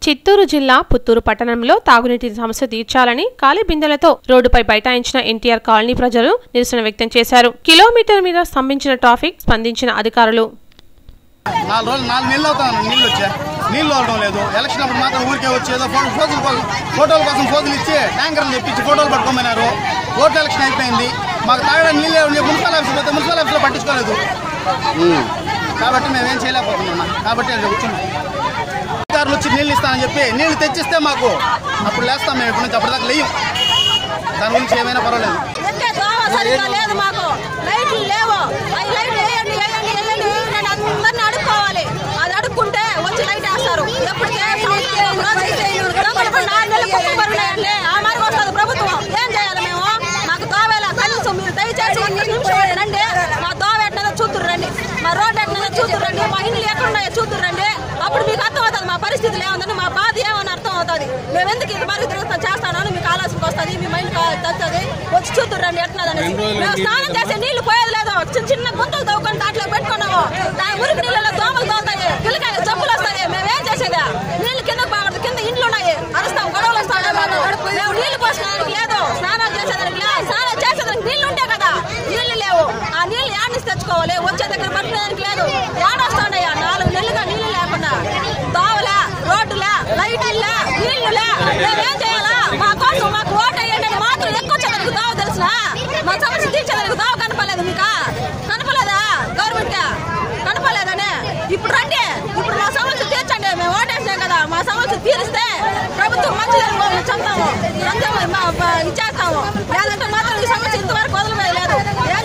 చిత్తూరు జిల్లా పుత్తూరు పట్టణంలో తాగునీటి సమస్య తీర్చాలని ఖాళీ బిందెలతో రోడ్డుపై బైఠాయించిన ఎన్టీఆర్ కాలనీ ప్రజలు నిరసన వ్యక్తం చేశారు కిలోమీటర్ మీద స్తంభించిన ట్రాఫిక్ స్పందించిన అధికారులు నాలుగు రోజులు నాలుగు నెలలు అవుతాను నీళ్ళు వచ్చా నీళ్ళు అవడం లేదు ఎలక్షన్ అప్పుడు మాత్రం ఊరికే వచ్చి ఏదో ఫో- ఫోజుల కోసం ఫోటోల కోసం ఫోజులు ఇచ్చి ట్యాంకర్లు తెప్పించి ఫోటోలు పట్టుకోమన్నారు ఓట్ల ఎలక్షన్ అయిపోయింది మాకు తాగడానికి నీళ్ళు లేవు. మున్సిపల్ ఆఫీస్ పోతే మున్సిపల్ ఆఫీస్లో పట్టించుకోలేదు కాబట్టి మేమేం చేయలేకపోతున్నాం కాబట్టి అది కూర్చున్నాం అధికారులు వచ్చి నీళ్ళు ఇస్తానని చెప్పి నీళ్ళు తెచ్చిస్తే మాకు అప్పుడు లేస్తాం మేము ఇప్పుడు నుంచి అప్పటిదాకా లేయం దాని గురించి ఏమైనా పర్వాలేదు ఎక్కే దోమ సరిగ్గా లేదు మాకు లైట్లు లేవు అవి లైట్లు వేయండి వేయండి వేయండి నేను అందరిని అడుక్కోవాలి అది అడుక్కుంటే వచ్చి లైట్ వేస్తారు ఎప్పటికే సంవత్సరం రోజు అయితే దొంగలు పడి నాలుగు నెలలు కుప్ప పరున్నాయండి ఆ మార్గం వస్తుంది ప్రభుత్వం ఏం చేయాలి మేము మాకు దోవేలా కనీసం మీరు దయచేసి ఒక్క నిమిషం రండి మా దోవ ఎట్లా చూతురు రండి మా రోడ్ ఎట్లా చూతురు రండి మా ఇల్లు ఎక్కడున్నాయో చూతురు రండి అప్పుడు మీకు అర్థం అవుతుంది మా పరిస్థితులు ఏముందని మా బాధ ఏమని అర్థం అవుతుంది మేము ఎందుకు ఇది మరి తిరుగుతాం చేస్తాను అని మీకు ఆలోచనకు వస్తుంది మీ మైండ్ తగ్గుతుంది వచ్చి చూతురు రండి ఎట్లున్నదని మేము స్నానం చేసే నీళ్లు పోయేది లేదు చిన్న చిన్న గుంతలు తవ్వుకొని దాంట్లో పెట్టుకున్నాము దాని మురికి నీళ్ళలో దోమలు తోలుతాయి పిల్లకాయలు జబ్బులు వస్తాయి మేమేం చేసేదా నీళ్ళు కింద బాగుంటుంది కింద ఇండ్లు ఉన్నాయి అరుస్తాం గొడవలు వస్తాయి మాకు మేము నీళ్లు పోసుకోవడానికి లేదు స్నానాలు చేసేదానికి లేదు స్నానాలు చేసేదానికి నీళ్లు ఉంటాయి కదా నీళ్లు లేవు ఆ నీళ్లు యాడ్ నుంచి తెచ్చుకోవాలి వచ్చే దగ్గర పట్టుకోవడానికి లేదు యాడ్ వస్తున్నాయి నాలుగు నెలలుగా నీళ్లు లేకుండా దోవలే రోడ్డులే లైట్లే నీళ్లులే మేమేం చేయాలా మా కోసం మాకు ఓటు వేయండి అని మాత్రం ఎక్కువచ్చేదానికి దోవ తెలుసునా మా సమస్య తీర్చేదానికి దోవ కనపలేదు మీకు కనపలేదా గవర్నమెంట్ కనపలేదనే ఇప్పుడు రండి ఇప్పుడు మా సమస్య తీర్చండి మేము ఓటేసాం కదా మా సమస్య తీరిస్తే ప్రభుత్వం మంచి జరుగుతుంది చెప్తాము అంతే మరి మా మా ఇచ్చేస్తాము లేదంటే మాత్రం ఈ సమస్య ఇంతవరకు వదిలిపోయలేదు ఏం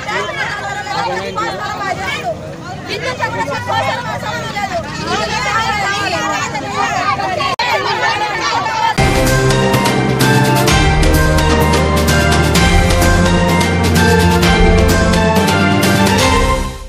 చేస్తాం